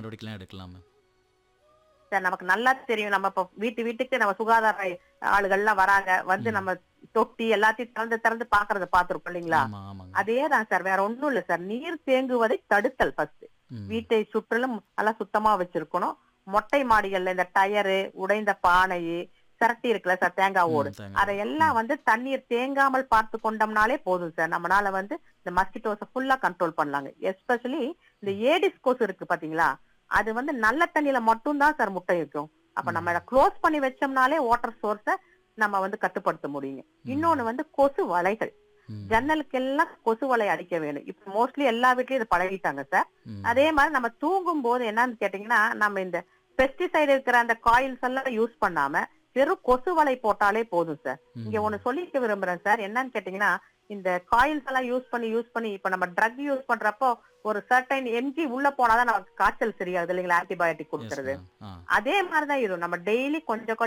நடவடிக்கைலாம் எடுக்கலாம் ma'am sir நமக்கு நல்லா தெரியும் நம்ம இப்போ வீட்டு வீட்டுக்கு நம்ம சுகாதார ஆளுகள்லாம் வராங்க வந்து ம். நம்ம தொட்டி எல்லாத்தையும் திறந்து திறந்து பாக்குறத பாத்திருக்கோம் இல்லைங்களா ஆமா ஆமாங்க அதே தான் சார் வேற ஒண்ணும் இல்ல சார் நீர் தேங்குவதை தடுத்தல் ஃபர்ஸ்ட் ம். வீட்டை சுற்றிலும் நல்லா சுத்தமா வச்சிருக்கணும் மொட்டை மாடிகள்ல இந்த டயரு உடைந்த பானை சிரட்டி இருக்குல்ல சார் தேங்காய் ஓடு ம், தேங்காய். அதையெல்லாம் வந்து தண்ணீர் தேங்காமல் பார்த்து கொண்டோம்னாலே போதும் சார் நம்மளால வந்து இந்த மஸ்கிட்டோஸை ஃபுல்லா கண்ட்ரோல் பண்ணலாங்க எஸ்பெஷலி இந்த ஏடிஸ் கொசு இருக்கு பாத்தீங்களா அது வந்து நல்ல தண்ணியில மட்டும்தான் சார் முட்டை வைக்கும் அப்ப ம். நம்ம இதை க்ளோஸ் பண்ணி வச்சோம்னாலே வாட்டர் சோர்ஸ நம்ம வந்து கட்டுப்படுத்த முடியுங்க இன்னொன்னு வந்து கொசு வலைகள் ம். ஜன்னலுக்கு எல்லாம் கொசு வலை அடிக்க வேணும் இப்ப மோஸ்ட்லி எல்லா வீட்லயும் இது பழகிட்டாங்க சார் ம். அதே மாதிரி நம்ம தூங்கும் போது என்னன்னு கேட்டீங்கன்னா நம்ம இந்த பெஸ்டிசைடு இருக்கிற அந்த காயில்ஸ் எல்லாம் யூஸ் பண்ணாம வெறும் கொசு வலை போட்டாலே போதும் சார் ம். இங்க ஒண்ணு சொல்லிக்க விரும்புறேன் சார் என்னன்னு கேட்டீங்கன்னா இந்த காயில்ஸ் எல்லாம் யூஸ் பண்ணி யூஸ் பண்ணி இப்ப நம்ம ட்ரக் யூஸ் பண்றப்போ ஒரு சர்டைன் எம்ஜி உள்ள போனாதான் நமக்கு காய்ச்சல் சரியாகுது இல்லைங்களா ஆன்டிபயோட்டிக் Yes, கொடுக்கறது ma'am. ஆ அதே மாதிரிதான் இது நம்ம டெய்லி கொஞ்சம் கொஞ்சம்